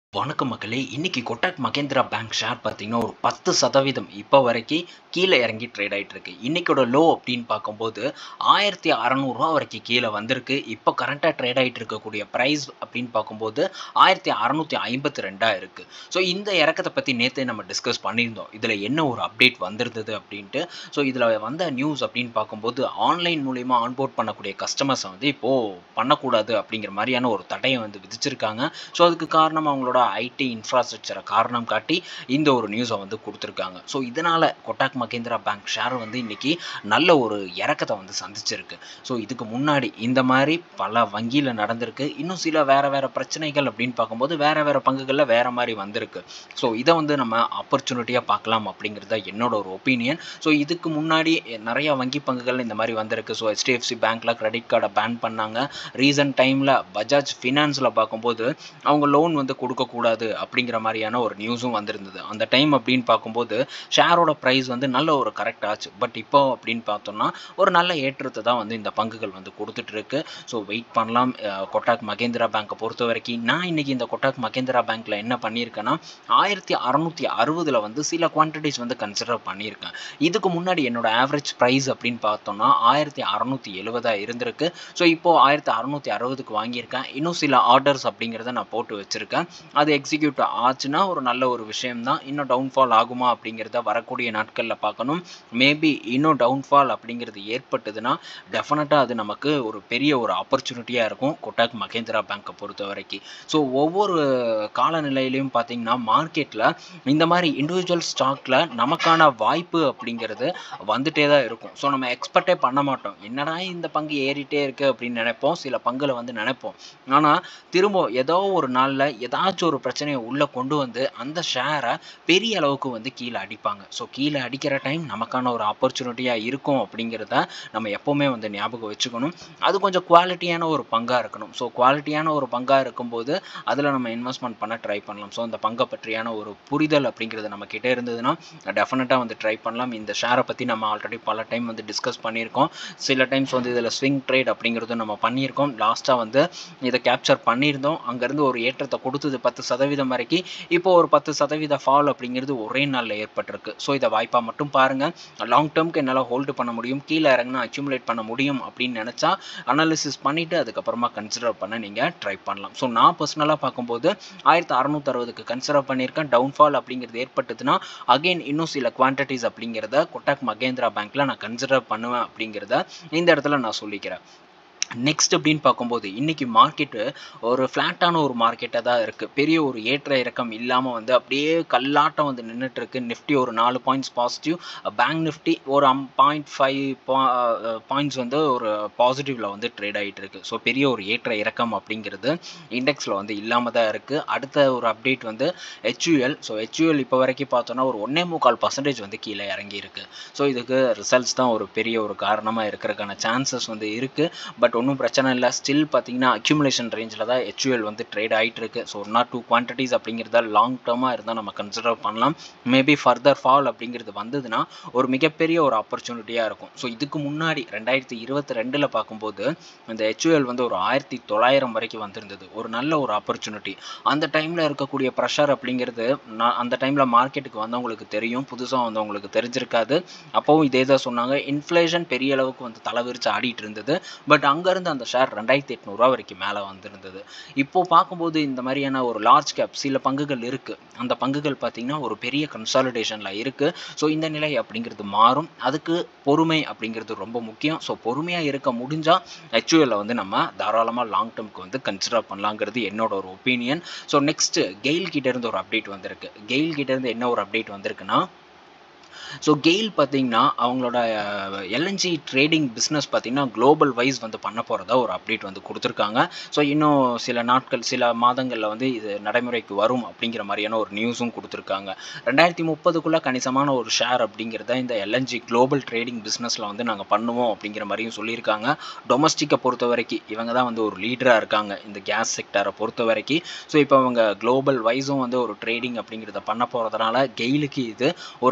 வணக்கம் மக்களே இன்னைக்கு கொட்டக் மகேந்திரா பேங்க் ஷேர் பார்த்தீங்கன்னா ஒரு பத்து சதவீதம் இப்போ வரைக்கும் கீழே இறங்கி ட்ரேட் ஆகிட்டு இருக்கு இன்னைக்கோட லோ அப்படின்னு பார்க்கும்போது ஆயிரத்தி அறநூறுவா வரைக்கும் கீழே வந்திருக்கு இப்போ கரண்ட்டாக ட்ரேட் ஆகிட்டு இருக்கக்கூடிய ப்ரைஸ் அப்படின்னு பார்க்கும்போது ஆயிரத்தி அறநூற்றி ஐம்பத்தி ரெண்டாக இருக்குது ஸோ இந்த இறக்கத்தை பற்றி நேற்றே நம்ம டிஸ்கஸ் பண்ணியிருந்தோம் இதில் என்ன ஒரு அப்டேட் வந்திருந்தது அப்படின்ட்டு ஸோ இதில் வந்த நியூஸ் அப்படின்னு பார்க்கும்போது ஆன்லைன் மூலிமா ஆன்போர்ட் பண்ணக்கூடிய கஸ்டமர்ஸை வந்து இப்போது பண்ணக்கூடாது அப்படிங்கிற மாதிரியான ஒரு தடையை வந்து விதிச்சிருக்காங்க ஸோ அதுக்கு காரணம் அவங்களோட ஐடி இன்ஃப்ராஸ்ட்ரக்சரை காரணம் காட்டி இந்த ஒரு நியூஸை வந்து கொடுத்துருக்காங்க ஸோ இதனால் கொட்டாக் மகேந்திரா பேங்க் ஷேர் வந்து இன்றைக்கி நல்ல ஒரு இறக்கத்தை வந்து சந்திச்சிருக்கு ஸோ இதுக்கு முன்னாடி இந்த மாதிரி பல வங்கியில் நடந்திருக்கு இன்னும் சில வேறு வேறு பிரச்சனைகள் அப்படின்னு பார்க்கும்போது வேறு வேறு பங்குகளில் வேறு மாதிரி வந்திருக்கு ஸோ இதை வந்து நம்ம ஆப்பர்ச்சுனிட்டியாக பார்க்கலாம் அப்படிங்கிறது தான் என்னோட ஒரு ஒப்பீனியன் ஸோ இதுக்கு முன்னாடி நிறைய வங்கி பங்குகள் இந்த மாதிரி வந்திருக்கு ஸோ ஹெச்டிஎஃப்சி பேங்க்கில் கிரெடிட் கார்டை பேன் பண்ணாங்க ரீசன்ட் டைமில் பஜாஜ் ஃபினான்ஸில் பார்க்கும்போது அவங்க லோன் வந்து கொடுக்கக்கூடாது அப்படிங்கிற மாதிரியான ஒரு நியூஸும் வந்திருந்தது அந்த டைம் அப்படின்னு பார்க்கும்போது ஷேரோட ப்ரைஸ் வந்து நல்ல ஒரு கரெக்ட் ஆச்சு பட் இப்போ அப்படின்னு பார்த்தோம்னா ஒரு நல்ல ஏற்றத்தை தான் வந்து இந்த பங்குகள் வந்து கொடுத்துட்ருக்கு ஸோ வெயிட் பண்ணலாம் அஹ், கொட்டாக் மகேந்திரா பேங்க்கை பொறுத்த வரைக்கும் நான் இன்னைக்கு இந்த கொட்டாக் மகேந்திரா பேங்க்கில் என்ன பண்ணியிருக்கேன்னா ஆயிரத்தி அறநூற்றி அறுபதில் வந்து சில குவான்டிட்டிஸ் வந்து கன்சிடர் பண்ணியிருக்கேன் இதுக்கு முன்னாடி என்னோட ஆவரேஜ் ப்ரைஸ் அப்படின்னு பார்த்தோம்னா ஆயிரத்தி அறநூற்றி எழுபதாக இருந்திருக்கு ஸோ இப்போது ஆயிரத்தி அறநூற்றி அறுபதுக்கு வாங்கியிருக்கேன் இன்னும் சில ஆர்டர்ஸ் அப்படிங்கிறத நான் போட்டு வச்சுருக்கேன் அது எக்ஸிக்யூட் ஆச்சுன்னா ஒரு நல்ல ஒரு விஷயம் தான் இன்னும் டவுன்ஃபால் ஆகுமா அப்படிங்கிறத வரக்கூடிய நாட்களில் பார்க்கணும் மேபி இன்னும் டவுன்ஃபால் அப்படிங்கிறது ஏற்பட்டதுன்னா டெஃபினட்டாக அது நமக்கு ஒரு பெரிய ஒரு ஆப்பர்ச்சுனிட்டியாக இருக்கும் கொட்டாக் மகேந்திரா பேங்க்கை பொறுத்த வரைக்கும் ஸோ ஒவ்வொரு காலநிலையிலையும் பார்த்தீங்கன்னா மார்க்கெட்டில் இந்த மாதிரி இண்டிவிஜுவல் ஸ்டாக்கில் நமக்கான வாய்ப்பு அப்படிங்கிறது வந்துட்டே தான் இருக்கும் ஸோ நம்ம எக்ஸ்பெக்டே பண்ண மாட்டோம் என்னடா இந்த பங்கு ஏறிட்டே இருக்கு அப்படின்னு நினைப்போம் சில பங்குல வந்து நினைப்போம் ஆனால் திரும்ப ஏதோ ஒரு நாளில் ஏதாச்சும் ஒரு பிரச்சனையை உள்ளே கொண்டு வந்து அந்த ஷேரை பெரிய அளவுக்கு வந்து கீழே அடிப்பாங்க ஸோ கீழே அடிக்கிற டைம் நமக்கான ஒரு ஆப்பர்ச்சுனிட்டியாக இருக்கும் அப்படிங்கிறத நம்ம எப்போவுமே வந்து ஞாபகம் வச்சுக்கணும் அது கொஞ்சம் குவாலிட்டியான ஒரு பங்காக இருக்கணும் ஸோ குவாலிட்டியான ஒரு பங்காக இருக்கும்போது அதில் நம்ம இன்வெஸ்ட்மெண்ட் பண்ண ட்ரை பண்ணலாம் ஸோ அந்த பங்கை பற்றியான ஒரு புரிதல் அப்படிங்கிறது நம்ம கிட்டே இருந்ததுன்னா டெஃபினட்டாக வந்து ட்ரை பண்ணலாம் இந்த ஷேரை பற்றி நம்ம ஆல்ரெடி பல டைம் வந்து டிஸ்கஸ் பண்ணியிருக்கோம் சில டைம்ஸ் வந்து இதில் ஸ்விங் ட்ரேட் அப்படிங்கிறதும் நம்ம பண்ணியிருக்கோம் லாஸ்ட்டாக வந்து இதை கேப்சர் பண்ணியிருந்தோம் அங்கேருந்து ஒரு ஏற்றத்தை கொடுத்தது பத்து சதவீதம் வரைக்கும் இப்போ ஒரு பத்து சதவீத ஃபால் அப்படிங்கிறது ஒரே நாளில் ஏற்பட்டிருக்கு ஸோ இதை வாய்ப்பாக மட்டும் பாருங்கள் லாங் டேர்ம்க்கு என்னால் ஹோல்டு பண்ண முடியும் கீழே இறங்கினா அக்யூமுலேட் பண்ண முடியும் அப்படின்னு நினச்சா அனாலிசிஸ் பண்ணிவிட்டு அதுக்கப்புறமா கன்சிடர் பண்ண நீங்கள் ட்ரை பண்ணலாம் ஸோ நான் பர்சனலாக பார்க்கும்போது ஆயிரத்தி அறநூற்றறுபதுக்கு கன்சிடர் பண்ணியிருக்கேன் டவுன்ஃபால் அப்படிங்கிறது ஏற்பட்டதுன்னா அகைன் இன்னும் சில குவான்டிட்டிஸ் அப்படிங்கிறத கொட்டாக் மகேந்திரா பேங்க்கில் நான் கன்சிடர் பண்ணுவேன் அப்படிங்கிறத இந்த இடத்துல நான் சொல்லிக்கிறேன் நெக்ஸ்ட் அப்படின்னு பார்க்கும்போது இன்னைக்கு மார்க்கெட்டு ஒரு ஃப்ளாட்டான ஒரு மார்க்கெட்டாக தான் இருக்குது பெரிய ஒரு ஏற்ற இறக்கம் இல்லாமல் வந்து அப்படியே கல்லாட்டம் வந்து நின்றுட்டு இருக்கு நிஃப்டி ஒரு நாலு பாயிண்ட்ஸ் பாசிட்டிவ் பேங்க் நிஃப்டி ஒரு அம் பாயிண்ட் ஃபைவ் பாயிண்ட்ஸ் வந்து ஒரு பாசிட்டிவில் வந்து ட்ரேட் ஆகிட்டு இருக்கு ஸோ பெரிய ஒரு ஏற்ற இறக்கம் அப்படிங்கிறது இண்டெக்ஸில் வந்து இல்லாமல் தான் இருக்குது அடுத்த ஒரு அப்டேட் வந்து ஹெச்யூஎல் ஸோ ஹெச்யூஎல் இப்போ வரைக்கும் பார்த்தோன்னா ஒரு ஒன்றே முக்கால் பர்சன்டேஜ் வந்து கீழே இறங்கி இருக்கு ஸோ இதுக்கு ரிசல்ட்ஸ் தான் ஒரு பெரிய ஒரு காரணமாக இருக்கிறதுக்கான சான்சஸ் வந்து இருக்குது பட் ஒன்றும் பிரச்சனை இல்லை ஸ்டில் பார்த்தீங்கன்னா அக்யூமுலேஷன் ரேஞ்சில் தான் ஹெச்யூஎல் வந்து ட்ரேட் ஆகிட்டு இருக்கு so one or two quantities அப்படிங்கிறத லாங் டேர்மாக இருந்தால் நம்ம கன்சிடர் பண்ணலாம் மேபி ஃபர்தர் ஃபால் அப்படிங்கிறது வந்ததுன்னா ஒரு மிகப்பெரிய ஒரு ஆப்பர்ச்சுனிட்டியாக இருக்கும் ஸோ இதுக்கு முன்னாடி ரெண்டாயிரத்தி இருபத்தி ரெண்டில் பார்க்கும்போது இந்த ஹெச்யூஎல் வந்து ஒரு ஆயிரத்தி தொள்ளாயிரம் வரைக்கும் வந்திருந்தது ஒரு நல்ல ஒரு ஆப்பர்ச்சுனிட்டி அந்த டைமில் இருக்கக்கூடிய ப்ரெஷர் அப்படிங்கிறது நான் அந்த டைமில் மார்க்கெட்டுக்கு வந்தவங்களுக்கு தெரியும் புதுசாக வந்தவங்களுக்கு தெரிஞ்சிருக்காது அப்போவும் இதே தான் சொன்னாங்க இன்ஃப்ளேஷன் பெரிய அளவுக்கு வந்து தலைவிரிச்சு ஆடிட்டு இருந்தது பட் அங்கேருந்து அந்த ஷேர் ரெண்டாயிரத்தி எட்நூறுரூவா வரைக்கும் மேலே வந்திருந்தது இப்போ பார்க்கும்போது இந்த மாதிரியான ஒரு லார்ஜ் கேப் சில பங்குகள் இருக்குது அந்த பங்குகள் பார்த்திங்கன்னா ஒரு பெரிய கன்சாலிடேஷனில் இருக்குது ஸோ இந்த நிலை அப்படிங்கிறது மாறும் அதுக்கு பொறுமை அப்படிங்கிறது ரொம்ப முக்கியம் ஸோ பொறுமையாக இருக்க முடிஞ்சால் ஹெச்யூஎல்ல வந்து நம்ம தாராளமாக லாங் டேர்முக்கு வந்து கன்சிடர் பண்ணலாங்கிறது என்னோட ஒரு ஒப்பீனியன் ஸோ நெக்ஸ்ட்டு கெயில் கிட்டேருந்து ஒரு அப்டேட் வந்திருக்கு கெயில் கிட்டேருந்து என்ன ஒரு அப்டேட் வந்திருக்குன்னா ஸோ கெயில் பார்த்தீங்கன்னா அவங்களோட எல்என்ஜி ட்ரேடிங் பிஸ்னஸ் பார்த்தீங்கன்னா குளோபல் வைஸ் வந்து பண்ண போகிறதா ஒரு அப்டேட் வந்து கொடுத்துருக்காங்க ஸோ இன்னும் சில நாட்கள் சில மாதங்களில் வந்து இது நடைமுறைக்கு வரும் அப்படிங்கிற மாதிரியான ஒரு நியூஸும் கொடுத்துருக்காங்க ரெண்டாயிரத்தி முப்பதுக்குள்ளே கணிசமான ஒரு ஷேர் அப்படிங்கிறத இந்த எல்என்ஜி குளோபல் ட்ரேடிங் பிஸ்னஸில் வந்து நாங்கள் பண்ணுவோம் அப்படிங்கிற மாதிரியும் சொல்லியிருக்காங்க டொமஸ்டிக்கை பொறுத்த வரைக்கும் இவங்க தான் வந்து ஒரு லீடராக இருக்காங்க இந்த கேஸ் செக்டரை பொறுத்த வரைக்கும் ஸோ இப்போ அவங்க குளோபல் வைஸும் வந்து ஒரு ட்ரேடிங் அப்படிங்கிறத பண்ண போகிறதுனால கெயிலுக்கு இது ஒரு நல்ல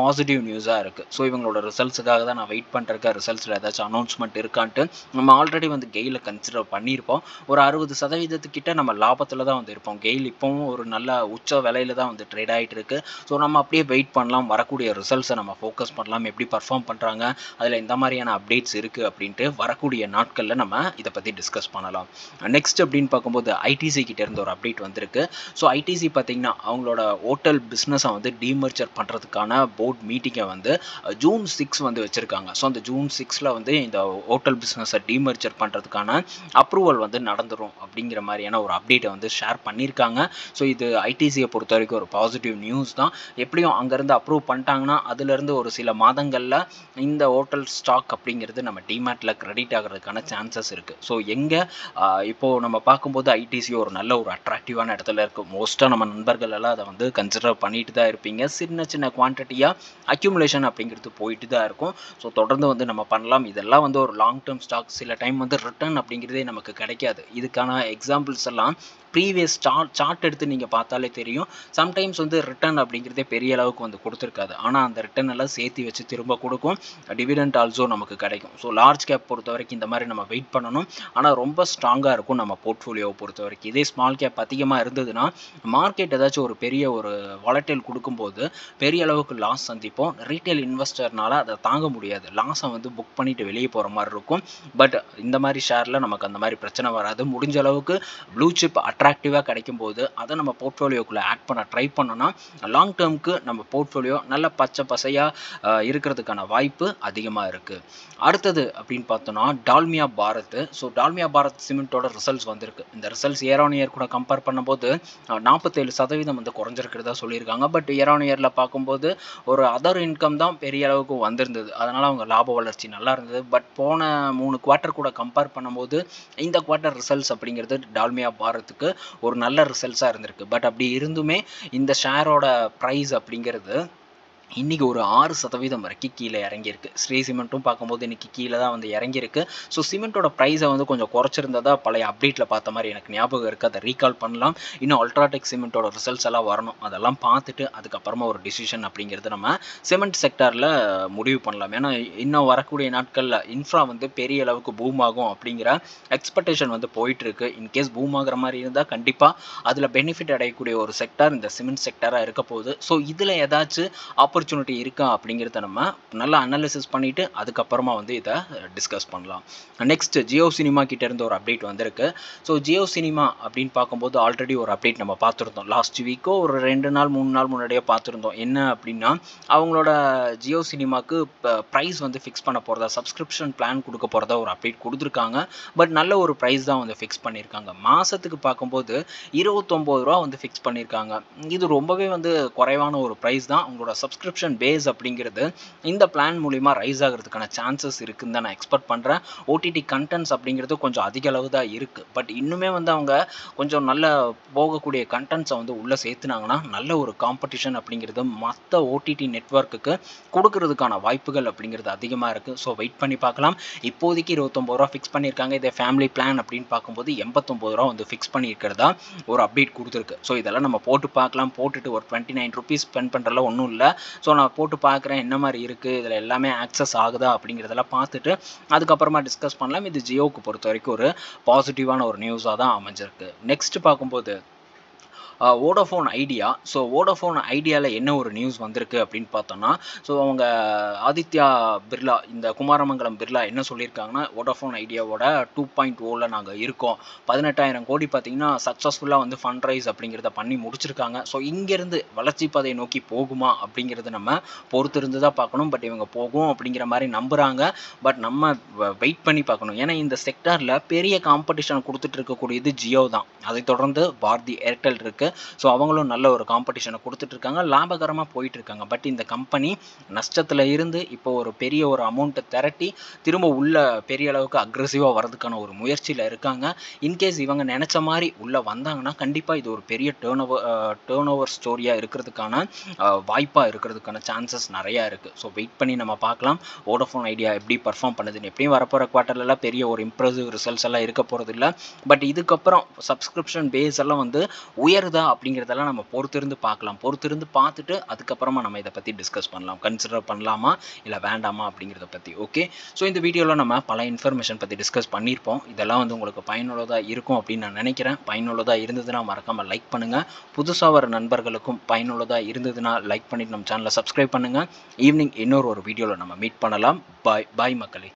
பாசிட்டிவ் நியூஸாக இருக்குது ஸோ இவங்களோட ரிசல்ட்ஸுக்காக தான் நான் வெயிட் பண்ணுறேன் ரிசல்ட்ஸில் ஏதாச்சும் அனௌன்ஸ்மெண்ட் இருக்கான்ட்டு நம்ம ஆல்ரெடி வந்து கெயில கன்சிடர் பண்ணியிருப்போம் ஒரு அறுபது சதவீதத்துக்கிட்ட நம்ம லாபத்தில் தான் வந்து இருப்போம் கெயில் இப்போவும் ஒரு நல்ல உச்ச விலையில தான் வந்து ட்ரேட் ஆகிட்டு இருக்கு ஸோ நம்ம அப்படியே வெயிட் பண்ணலாம் வரக்கூடிய ரிசல்ட்ஸை நம்ம ஃபோக்கஸ் பண்ணலாம் எப்படி பர்ஃபார்ம் பண்ணுறாங்க அதில் இந்த மாதிரியான அப்டேட்ஸ் இருக்குது அப்படின்ட்டு வரக்கூடிய நாட்களில் நம்ம இதை பற்றி டிஸ்கஸ் பண்ணலாம் நெக்ஸ்ட் அப்படின்னு பார்க்கும்போது ஐடிசி கிட்ட இருந்து ஒரு அப்டேட் வந்திருக்கு ஸோ ஐடிசி பார்த்தீங்கன்னா அவங்களோட ஹோட்டல் பிஸ்னஸை வந்து டீமர்ச்சர் பண்ணுறதுக்கான போர்ட் மீட்டிங்கை வந்து ஜூன் சிக்ஸ் வந்து வச்சுருக்காங்க ஸோ அந்த ஜூன் சிக்ஸில் வந்து இந்த ஹோட்டல் பிஸ்னஸை டீமர்ச்சர் பண்ணுறதுக்கான அப்ரூவல் வந்து நடந்துடும் அப்படிங்கிற மாதிரியான ஒரு அப்டேட்டை வந்து ஷேர் பண்ணியிருக்காங்க ஸோ இது ஐடிசியை பொறுத்த வரைக்கும் ஒரு பாசிட்டிவ் நியூஸ் தான் எப்படியும் அங்கேருந்து அப்ரூவ் பண்ணிட்டாங்கன்னா அதுலேருந்து ஒரு சில மாதங்களில் இந்த ஹோட்டல் ஸ்டாக் அப்படிங்கிறது நம்ம டிமேட்டில் கிரெடிட் ஆகிறதுக்கான சான்சஸ் இருக்குது ஸோ எங்கே இப்போது நம்ம பார்க்கும்போது ஐடிசி ஒரு நல்ல ஒரு அட்ராக்டிவான இடத்துல இருக்குது மோஸ்ட்டாக நம்ம நண்பர்கள் எல்லாம் அதை வந்து கன்சிடர் பண்ணிட்டு தான் இருப்பீங்க சின்ன சின்ன குவான்டிட்டியாக அக்யூமுலேஷன் அப்படிங்கிறது போயிட்டு தான் இருக்கும் ஸோ தொடர்ந்து வந்து நம்ம பண்ணலாம் இதெல்லாம் வந்து ஒரு லாங் டேர்ம் ஸ்டாக் சில டைம் வந்து ரிட்டர்ன் அப்படிங்கிறதே நமக்கு கிடைக்காது இதுக்கான எக்ஸாம்பிள்ஸ் எல்லாம் ப்ரீவியஸ் சார்ட் சார்ட் எடுத்து நீங்கள் பார்த்தாலே தெரியும் சம்டைம்ஸ் வந்து ரிட்டர்ன் அப்படிங்கிறதே பெரிய அளவுக்கு வந்து கொடுத்துருக்காது ஆனால் அந்த ரிட்டர்ன் எல்லாம் சேர்த்து வச்சு திரும்ப கொடுக்கும் டிவிடெண்ட் ஆல்சோ நமக்கு கிடைக்கும் ஸோ லார்ஜ் கேப் பொறுத்த வரைக்கும் இந்த மாதிரி நம்ம வெயிட் பண்ணணும் ஆனால் ரொம்ப ஸ்ட்ராங்காக இருக்கும் நம்ம போர்ட்ஃபோலியோவை பொறுத்த வரைக்கும் இதே ஸ்மால் கேப் அதிகமாக இருந்ததுன்னா மார்க்கெட் ஏதாச்சும் ஒரு பெரிய ஒரு வாலட்டைல் கொடுக்கும்போது பெரிய அளவுக்கு லாஸ் சந்திப்போம் ரீட்டைல் இன்வெஸ்டர்னால அதை தாங்க முடியாது லாஸை வந்து புக் பண்ணிட்டு வெளியே போகிற மாதிரி இருக்கும் பட் இந்த மாதிரி ஷேரில் நமக்கு அந்த மாதிரி பிரச்சனை வராது முடிஞ்ச அளவுக்கு ப்ளூ சிப் அட்ராக்டிவாக கிடைக்கும் போது அதை நம்ம போர்ட்ஃபோலியோக்குள்ளே ஆட் பண்ண ட்ரை பண்ணோன்னா லாங் டேர்முக்கு நம்ம போர்ட்ஃபோலியோ நல்ல பச்சை பசையாக இருக்கிறதுக்கான வாய்ப்பு அதிகமாக இருக்குது அடுத்தது அப்படின்னு பார்த்தோன்னா டால்மியா பாரத் ஸோ டால்மியா பாரத் சிமெண்ட்டோட ரிசல்ட்ஸ் வந்திருக்கு இந்த ரிசல்ட்ஸ் இயர் ஆன் இயர் கூட கம்பேர் பண்ணும்போது நாற்பத்தேழு சதவீதம் வந்து குறைஞ்சிருக்கிறதா சொல்லியிருக்காங்க பட் இயர் ஆன் இயரில் பார்க்கும்போது ஒரு அதர் இன்கம் தான் பெரிய அளவுக்கு வந்திருந்தது அதனால் அவங்க லாப வளர்ச்சி நல்லா இருந்தது பட் போன மூணு குவார்ட்டர் கூட கம்பேர் பண்ணும்போது இந்த குவார்ட்டர் ரிசல்ட்ஸ் அப்படிங்கிறது டால்மியா பாரத்துக்கு ஒரு நல்ல ரிசல்ட்ஸாக இருந்திருக்கு பட் அப்படி இருந்துமே இந்த ஷேரோட ப்ரைஸ் அப்படிங்கிறது இன்றைக்கி ஒரு ஆறு சதவீதம் வரைக்கும் கீழே இறங்கியிருக்கு ஸ்ரீ சிமெண்ட்டும் பார்க்கும்போது இன்றைக்கி கீழே தான் வந்து இறங்கியிருக்கு ஸோ சிமெண்ட்டோட ப்ரைஸை வந்து கொஞ்சம் குறைச்சிருந்ததா பழைய அப்டேட்டில் பார்த்த மாதிரி எனக்கு ஞாபகம் இருக்குது அதை ரீகால் பண்ணலாம் இன்னும் அல்ட்ராடெக் சிமெண்ட்டோட ரிசல்ட்ஸ் எல்லாம் வரணும் அதெல்லாம் பார்த்துட்டு அதுக்கப்புறமா ஒரு டிசிஷன் அப்படிங்கிறது நம்ம சிமெண்ட் செக்டாரில் முடிவு பண்ணலாம் ஏன்னா இன்னும் வரக்கூடிய நாட்களில் இன்ஃப்ரா வந்து பெரிய அளவுக்கு பூம் ஆகும் அப்படிங்கிற எக்ஸ்பெக்டேஷன் வந்து போயிட்டுருக்கு இன்கேஸ் பூம் ஆகிற மாதிரி இருந்தால் கண்டிப்பாக அதில் பெனிஃபிட் அடையக்கூடிய ஒரு செக்டார் இந்த சிமெண்ட் செக்டாராக இருக்க போகுது ஸோ இதில் ஏதாச்சும் ஆப்பர்ச்சுனிட்டி இருக்கா அப்படிங்கிறத நம்ம நல்லா அனாலிசிஸ் பண்ணிவிட்டு அதுக்கப்புறமா வந்து இதை டிஸ்கஸ் பண்ணலாம் நெக்ஸ்ட் ஜியோ சினிமா கிட்டேருந்து ஒரு அப்டேட் வந்திருக்கு ஸோ ஜியோ சினிமா அப்படின்னு பார்க்கும்போது ஆல்ரெடி ஒரு அப்டேட் நம்ம பார்த்துருந்தோம் லாஸ்ட் வீக்கோ ஒரு ரெண்டு நாள் மூணு நாள் முன்னாடியே பார்த்துருந்தோம் என்ன அப்படின்னா அவங்களோட ஜியோ சினிமாக்கு ப்ரைஸ் வந்து ஃபிக்ஸ் பண்ண போகிறதா சப்ஸ்கிரிப்ஷன் பிளான் கொடுக்க போகிறதா ஒரு அப்டேட் கொடுத்துருக்காங்க பட் நல்ல ஒரு ப்ரைஸ் தான் வந்து ஃபிக்ஸ் பண்ணியிருக்காங்க மாதத்துக்கு பார்க்கும்போது இருபத்தொம்போது ரூபா வந்து ஃபிக்ஸ் பண்ணியிருக்காங்க இது ரொம்பவே வந்து குறைவான ஒரு ப்ரைஸ் தான் உங்களோட சப்ஸ்கிரிப்ஷன் பேஸ் அப்படிங்கிறது இந்த பிளான் மூலிமா ரைஸ் ஆகிறதுக்கான சான்சஸ் இருக்குன்னு தான் நான் எக்ஸ்பெக்ட் பண்ணுறேன் ஓடிடி கண்டென்ட்ஸ் அப்படிங்கிறது கொஞ்சம் அதிக அளவு தான் இருக்குது பட் இன்னுமே வந்து அவங்க கொஞ்சம் நல்ல போகக்கூடிய கண்டென்ட்ஸை வந்து உள்ளே சேர்த்துனாங்கன்னா நல்ல ஒரு காம்படிஷன் அப்படிங்கிறது மற்ற ஓடிடி நெட்ஒர்க்குக்கு கொடுக்கறதுக்கான வாய்ப்புகள் அப்படிங்கிறது அதிகமாக இருக்குது ஸோ வெயிட் பண்ணி பார்க்கலாம் இப்போதைக்கு இருபத்தொம்பது ரூபா ஃபிக்ஸ் பண்ணியிருக்காங்க இதே ஃபேமிலி பிளான் அப்படின்னு பார்க்கும்போது எண்பத்தொம்பது ரூபா வந்து ஃபிக்ஸ் பண்ணியிருக்கிறதா ஒரு அப்டேட் கொடுத்துருக்கு ஸோ இதெல்லாம் நம்ம போட்டு பார்க்கலாம் போட்டுட்டு ஒரு டுவெண்ட்டி நைன் ருபீஸ் ஸ்பெண்ட் பண்ணுறதுல ஒன்றும் இல்லை ஸோ நான் போட்டு பார்க்குறேன் என்ன மாதிரி இருக்குது இதில் எல்லாமே ஆக்சஸ் ஆகுதா அப்படிங்கிறதெல்லாம் பார்த்துட்டு அதுக்கப்புறமா டிஸ்கஸ் பண்ணலாம் இது ஜியோவுக்கு பொறுத்த வரைக்கும் ஒரு பாசிட்டிவான ஒரு நியூஸாக தான் அமைஞ்சிருக்கு நெக்ஸ்ட் பார்க்கும்போது வோடோஃபோன் ஐடியா ஸோ வோடோஃபோன் ஐடியாவில் என்ன ஒரு நியூஸ் வந்திருக்கு அப்படின்னு பார்த்தோம்னா ஸோ அவங்க ஆதித்யா பிர்லா இந்த குமாரமங்கலம் பிர்லா என்ன சொல்லியிருக்காங்கன்னா வோடோஃபோன் ஐடியாவோட டூ பாயிண்ட் ஓவில் நாங்கள் இருக்கோம் பதினெட்டாயிரம் கோடி பார்த்தீங்கன்னா சக்ஸஸ்ஃபுல்லாக வந்து ஃபண்ட் ரைஸ் அப்படிங்கிறத பண்ணி முடிச்சிருக்காங்க ஸோ இங்கேருந்து வளர்ச்சி பாதையை நோக்கி போகுமா அப்படிங்கிறத நம்ம பொறுத்திருந்து தான் பார்க்கணும் பட் இவங்க போகும் அப்படிங்கிற மாதிரி நம்புகிறாங்க பட் நம்ம வெயிட் பண்ணி பார்க்கணும் ஏன்னா இந்த செக்டாரில் பெரிய காம்படிஷன் கொடுத்துட்டு இருக்கக்கூடியது ஜியோ தான் அதை தொடர்ந்து பாரதி ஏர்டெல் இருக்குது ஸோ அவங்களும் நல்ல ஒரு காம்படிஷனை கொடுத்துட்டு இருக்காங்க லாபகரமாக போயிட்டு இருக்காங்க பட் இந்த கம்பெனி நஷ்டத்தில் இருந்து இப்போ ஒரு பெரிய ஒரு அமௌண்ட்டை திரட்டி திரும்ப உள்ள பெரிய அளவுக்கு அக்ரெசிவாக வரதுக்கான ஒரு முயற்சியில் இருக்காங்க இன்கேஸ் இவங்க நினச்ச மாதிரி உள்ளே வந்தாங்கன்னா கண்டிப்பாக இது ஒரு பெரிய டேர்ன் ஓவர் டேர்ன் ஓவர் ஸ்டோரியாக இருக்கிறதுக்கான வாய்ப்பாக இருக்கிறதுக்கான சான்சஸ் நிறையா இருக்குது ஸோ வெயிட் பண்ணி நம்ம பார்க்கலாம் வோடோஃபோன் ஐடியா எப்படி பர்ஃபார்ம் பண்ணுதுன்னு எப்படியும் வரப்போகிற குவார்ட்டர்லாம் பெரிய ஒரு இம்ப்ரெசிவ் ரிசல்ட்ஸ் எல்லாம் இருக்க போகிறது இல்லை பட் இதுக்கப்புறம் சப்ஸ்கிரிப்ஷன் பேஸ் எல்லாம் வந்து உயருது ஏறுதா அப்படிங்கிறதெல்லாம் நம்ம பொறுத்திருந்து பார்க்கலாம் பொறுத்திருந்து பார்த்துட்டு அதுக்கப்புறமா நம்ம இதை பற்றி டிஸ்கஸ் பண்ணலாம் கன்சிடர் பண்ணலாமா இல்லை வேண்டாமா அப்படிங்கிறத பற்றி ஓகே ஸோ இந்த வீடியோவில் நம்ம பல இன்ஃபர்மேஷன் பற்றி டிஸ்கஸ் பண்ணியிருப்போம் இதெல்லாம் வந்து உங்களுக்கு பயனுள்ளதாக இருக்கும் அப்படின்னு நான் நினைக்கிறேன் பயனுள்ளதாக இருந்ததுன்னா மறக்காமல் லைக் பண்ணுங்கள் புதுசாக வர நண்பர்களுக்கும் பயனுள்ளதாக இருந்ததுன்னா லைக் பண்ணிட்டு நம்ம சேனலை சப்ஸ்கிரைப் பண்ணுங்கள் ஈவினிங் இன்னொரு ஒரு வீடியோவில் நம்ம மீட் பண்ணலாம் பாய் பாய் மக்களே